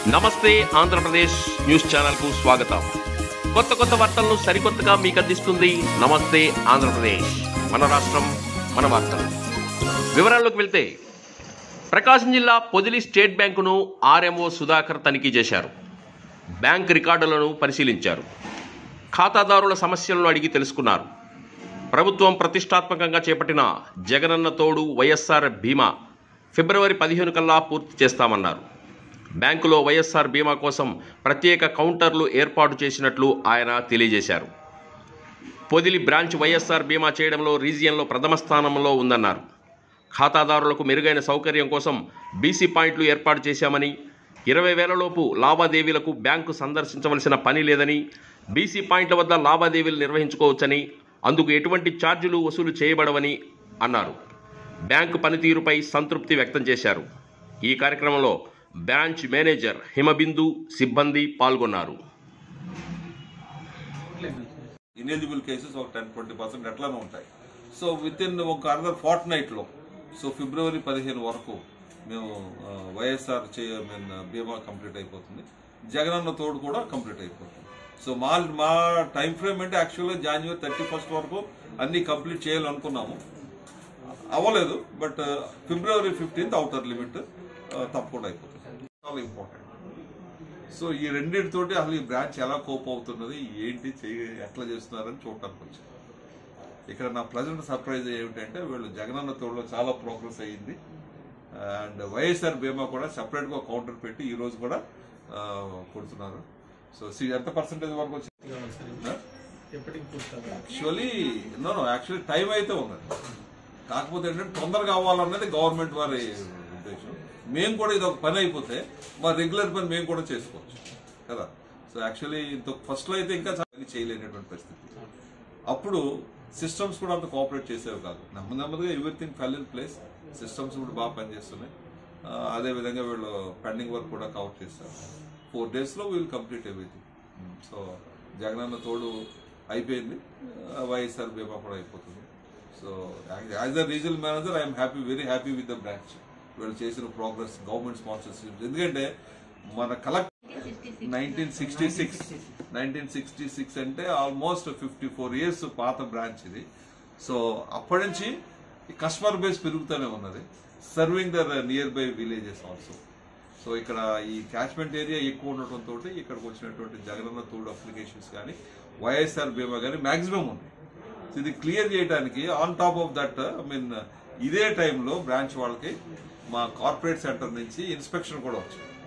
నమస్తే ఆంధ్రప్రదేశ్ న్యూస్ ఛానల్కు స్వాగతం కొత్త కొత్త వార్తలను సరికొత్తగా మీకు అందిస్తుంది నమస్తే ఆంధ్రప్రదేశ్ మన రాష్ట్రం మన వార్తలు వివరాల్లోకి వెళ్తే ప్రకాశం జిల్లా పొదిలి స్టేట్ బ్యాంకును ఆర్ఎంఓ సుధాకర్ తనిఖీ చేశారు బ్యాంక్ రికార్డులను పరిశీలించారు ఖాతాదారుల సమస్యలను అడిగి తెలుసుకున్నారు ప్రభుత్వం ప్రతిష్టాత్మకంగా చేపట్టిన జగనన్న తోడు వైఎస్ఆర్ బీమా ఫిబ్రవరి పదిహేను కల్లా పూర్తి చేస్తామన్నారు బ్యాంకులో వైఎస్ఆర్ బీమా కోసం ప్రత్యేక కౌంటర్లు ఏర్పాటు చేసినట్లు ఆయన తెలియజేశారు పొదిలి బ్రాంచ్ వైఎస్ఆర్ బీమా చేయడంలో రీజియన్లో ప్రథమ స్థానంలో ఉందన్నారు ఖాతాదారులకు మెరుగైన సౌకర్యం కోసం బీసీ పాయింట్లు ఏర్పాటు చేశామని ఇరవై వేలలోపు లావాదేవీలకు బ్యాంకు సందర్శించవలసిన పని లేదని బీసీ పాయింట్ల వద్ద లావాదేవీలు నిర్వహించుకోవచ్చని అందుకు ఎటువంటి ఛార్జీలు వసూలు చేయబడవని అన్నారు బ్యాంకు పనితీరుపై సంతృప్తి వ్యక్తం చేశారు ఈ కార్యక్రమంలో బ్రాంచ్ మేనేజర్ హిమబిందు సిబ్బంది పాల్గొన్నారు ఇనెలిజిబుల్ కేసెస్ ఒక టెన్ ట్వంటీ పర్సెంట్ ఎట్లానే ఉంటాయి సో విత్ ఇన్ ఒక అనదర్ ఫార్ట్ నైట్లో సో ఫిబ్రవరి పదిహేను వరకు మేము వైఎస్ఆర్ చే మీన్ బీమా కంప్లీట్ అయిపోతుంది జగనన్న తోడు కూడా కంప్లీట్ అయిపోతుంది సో మా మా టైం ఫ్రేమ్ అంటే యాక్చువల్గా జనవరి థర్టీ ఫస్ట్ వరకు అన్ని కంప్లీట్ చేయాలనుకున్నాము అవ్వలేదు but February fifteenth outer limit తప్పకుండా అయిపోతుంది చాలా ఇంపార్టెంట్ సో ఈ రెండింటితోటి అసలు ఈ బ్రాంచ్ ఎలా కోప్ అవుతున్నది ఏంటి చేయ ఎట్లా చేస్తున్నారని చూడటానికి వచ్చాను ఇక్కడ నా ప్రజెంట్ సర్ప్రైజ్ ఏమిటంటే వీళ్ళు జగనన్న తోడులో చాలా ప్రోగ్రెస్ అయ్యింది అండ్ వైఎస్ఆర్ బీమా కూడా separate గా కౌంటర్ పెట్టి ఈ రోజు కూడా ఆ, కొడుతున్నారు సో సి ఎంత పర్సెంటేజ్ వరకు వచ్చింది ఎప్పటికి పూర్తవుతుంది actually no no actually time అయితే ఉన్నది కాకపోతే ఏంటంటే తొందరగా అవ్వాలన్నది గవర్నమెంట్ వారి ఉద్దేశం మేము కూడా ఇది ఒక పని అయిపోతే మా రెగ్యులర్ పని మేము కూడా చేసుకోవచ్చు కదా సో యాక్చువల్లీ ఇంత ఫస్ట్ లో అయితే ఇంకా చాలా చేయలేనటువంటి పరిస్థితి అప్పుడు సిస్టమ్స్ కూడా అంత కోఆపరేట్ చేసేవి కాదు నెమ్మది నెమ్మదిగా everything fell in place systems కూడా బాగా పనిచేస్తున్నాయి ఆ, అదే విధంగా వీళ్ళు పెండింగ్ వర్క్ కూడా కవర్ చేస్తారు ఫోర్ డేస్ లో we'll complete everything so Jagananna Thodu అయిపోయింది ఆ, వైఎస్ఆర్ బీమా కూడా అయిపోతుంది so as a regional manager I'm happy very happy with the branch వీళ్ళు చేసిన ప్రోగ్రెస్ గవర్నమెంట్ స్పాన్సర్షిప్ ఎందుకంటే మన collect nineteen sixty six nineteen sixty six అంటే ఆల్మోస్ట్ ఫిఫ్టీ ఫోర్ ఇయర్స్ పాత బ్రాంచ్ ఇది సో అప్పటి నుంచి కస్టమర్ బేస్ పెరుగుతూనే ఉన్నది serving the nearby villages also so ఇక్కడ ఈ క్యాచ్మెంట్ ఏరియా ఎక్కువ ఉండటంతో ఇక్కడికి వచ్చినటువంటి జగనన్న తోడు అప్లికేషన్స్ కానీ వైఎస్ఆర్ బీమా కానీ మాక్సిమం ఉంది సో ఇది క్లియర్ చేయడానికి on top of that I mean ఇదే టైంలో బ్రాంచ్ వాళ్ళకి మా కార్పొరేట్ సెంటర్ నుంచి ఇన్స్పెక్షన్ కూడా వచ్చింది